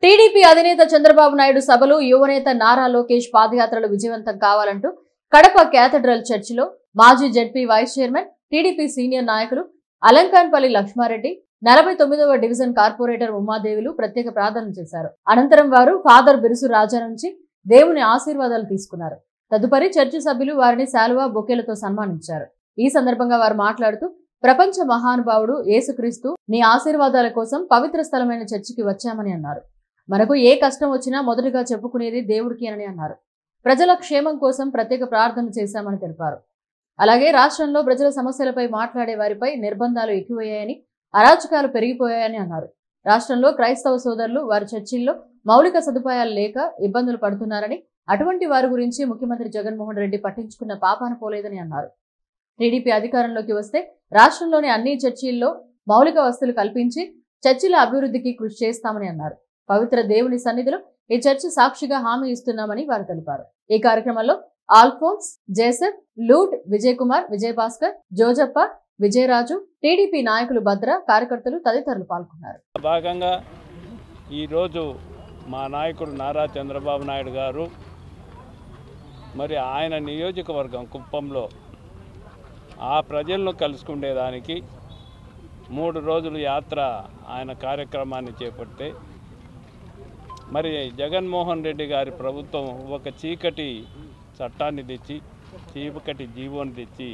TDP అధినేత చంద్రబాబు నాయుడు సభలు యువనేత నారా లోకేష్ పాదయాత్రలు విజయవంతం కావాలంటూ కడప క్యాథడ్రల్ చర్చిలో మాజీ ZP vice chairman TDP senior నాయకులు అలంకాన్పల్లి లక్ష్మారెడ్డి నలభై తొమ్మిదవ డివిజన్ కార్పొరేటర్ ఉమాదేవులు ప్రత్యేక ప్రార్థన చేశారు అనంతరం వారు ఫాదర్ బిరుసు రాజా నుంచి దేవుని ఆశీర్వాదాలు తీసుకున్నారు తదుపరి చర్చి సభ్యులు వారిని శాలువా బొకేలతో సన్మానించారు ఈ సందర్భంగా వారు మాట్లాడుతూ ప్రపంచ మహానుభావుడు యేసుక్రీస్తు నీ ఆశీర్వాదాల కోసం పవిత్ర స్థలమైన చర్చికి వచ్చామని అన్నారు మనకు ఏ కష్టం వచ్చినా మొదటగా చెప్పుకునేది దేవుడికి అని అన్నారు ప్రజల క్షేమం కోసం ప్రత్యేక ప్రార్థన చేశామని తెలిపారు అలాగే రాష్ట్రంలో ప్రజల సమస్యలపై మాట్లాడే వారిపై నిర్బంధాలు ఎక్కువయ్యాయని అరాచకాలు పెరిగిపోయాయని అన్నారు రాష్ట్రంలో క్రైస్తవ సోదరులు వారి చర్చిల్లో మౌలిక సదుపాయాలు లేక ఇబ్బందులు పడుతున్నారని అటువంటి వారి గురించి ముఖ్యమంత్రి జగన్మోహన్ రెడ్డి పట్టించుకున్న పాపాన పోలేదని అన్నారు టీడీపీ అధికారంలోకి వస్తే రాష్ట్రంలోని అన్ని చర్చిల్లో మౌలిక వసతులు కల్పించి చర్చిల అభివృద్ధికి కృషి చేస్తామని అన్నారు పవిత్ర దేవుని సన్నిధిలో ఈ చర్చి సాక్షిగా హామీ ఇస్తున్నామని వారు తెలిపారు ఈ కార్యక్రమంలో ఆల్ఫోన్స్ జేసెఫ్ లూట్ విజయ్ కుమార్ విజయ్ భాస్కర్ జోజప్ప విజయరాజు టీడీపీ నాయకులు భద్ర కార్యకర్తలు తదితరులు పాల్గొన్నారు భాగంగా ఈరోజు మా నాయకుడు నారా చంద్రబాబు నాయుడు గారు మరి ఆయన నియోజకవర్గం కుప్పంలో ఆ ప్రజలను కలుసుకునేదానికి మూడు రోజులు యాత్ర ఆయన కార్యక్రమాన్ని చేపడితే మరి జగన్మోహన్ రెడ్డి గారి ప్రభుత్వం ఒక చీకటి చట్టాన్ని తెచ్చి చీకటి జీవోని తెచ్చి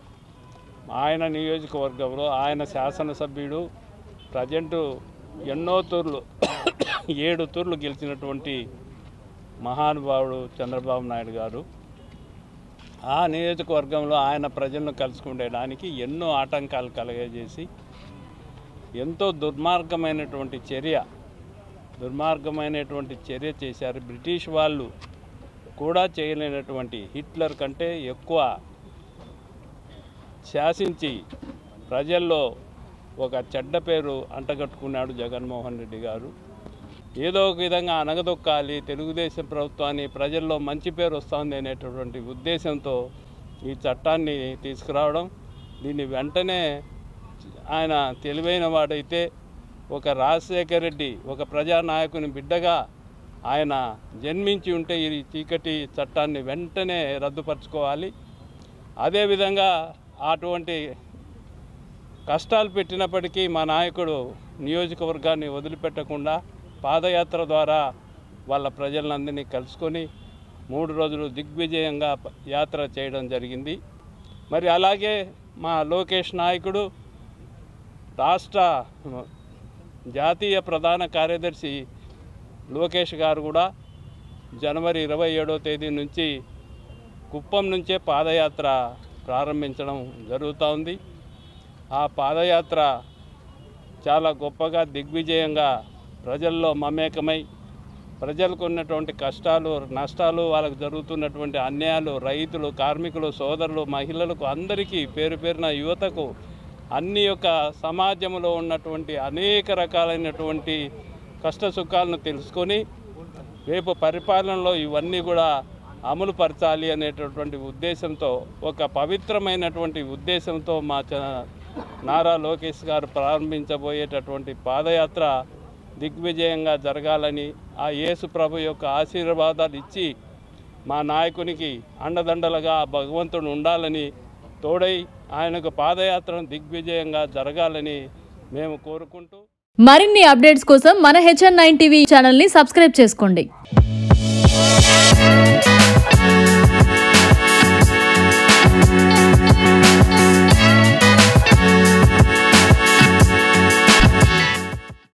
ఆయన నియోజకవర్గంలో ఆయన శాసనసభ్యుడు ప్రజెంటు ఎన్నో తూర్లు ఏడు తూర్లు గెలిచినటువంటి మహానుభావుడు చంద్రబాబు నాయుడు గారు ఆ నియోజకవర్గంలో ఆయన ప్రజలను కలుసుకునేడానికి ఎన్నో ఆటంకాలు కలగజేసి ఎంతో దుర్మార్గమైనటువంటి చర్య దుర్మార్గమైనటువంటి చర్య చేశారు బ్రిటిష్ వాళ్ళు కూడా చేయలేనటువంటి హిట్లర్ కంటే ఎక్కువ శాసించి ప్రజల్లో ఒక చెడ్డ పేరు అంటగట్టుకున్నాడు జగన్మోహన్ రెడ్డి గారు ఏదో ఒక విధంగా అనగదొక్కాలి తెలుగుదేశం ప్రభుత్వాన్ని ప్రజల్లో మంచి పేరు వస్తుంది అనేటటువంటి ఉద్దేశంతో ఈ చట్టాన్ని తీసుకురావడం దీన్ని వెంటనే ఆయన తెలివైన వాడైతే ఒక రాజశేఖర్ రెడ్డి ఒక ప్రజానాయకుని బిడ్డగా ఆయన జన్మించి ఉంటే ఈ చీకటి చట్టాన్ని వెంటనే రద్దుపరచుకోవాలి అదేవిధంగా అటువంటి కష్టాలు పెట్టినప్పటికీ మా నాయకుడు నియోజకవర్గాన్ని వదిలిపెట్టకుండా పాదయాత్ర ద్వారా వాళ్ళ ప్రజలందరినీ కలుసుకొని మూడు రోజులు దిగ్విజయంగా ప- యాత్ర చేయడం జరిగింది మరి అలాగే మా లోకేష్ నాయకుడు రాష్ట్ర జాతీయ ప్రధాన కార్యదర్శి లోకేష్ గారు కూడా జనవరి ఇరవై ఏడో తేదీ నుంచి కుప్పం నుంచే పాదయాత్ర ప్రారంభించడం జరుగుతూ ఉంది ఆ పాదయాత్ర చాలా గొప్పగా దిగ్విజయంగా ప్రజల్లో మమేకమై ప్రజలకు ఉన్నటువంటి కష్టాలు నష్టాలు వాళ్ళకు జరుగుతున్నటువంటి అన్యాయాలు రైతులు కార్మికులు సోదరులు మహిళలకు అందరికీ పేరు పేరున యువతకు అన్ని యొక్క సమాజంలో ఉన్నటువంటి అనేక రకాలైనటువంటి కష్ట సుఖాలను తెలుసుకొని రేపు పరిపాలనలో ఇవన్నీ కూడా అమలు పరచాలి అనేటటువంటి ఉద్దేశంతో ఒక పవిత్రమైనటువంటి ఉద్దేశంతో మా చ నారా లోకేష్ గారు ప్రారంభించబోయేటటువంటి పాదయాత్ర దిగ్విజయంగా జరగాలని ఆ యేసు ప్రభు యొక్క ఆశీర్వాదాలు ఇచ్చి మా నాయకునికి అండదండలుగా ఆ భగవంతుడు ఉండాలని తోడై ఆయనకు పాదయాత్రను దిగ్విజయంగా జరగాలని మేము కోరుకుంటూ మరిన్ని అప్డేట్స్ కోసం మన హెచ్ఎన్ నైన్ టీవీ ఛానల్ ని సబ్స్క్రైబ్ చేసుకోండి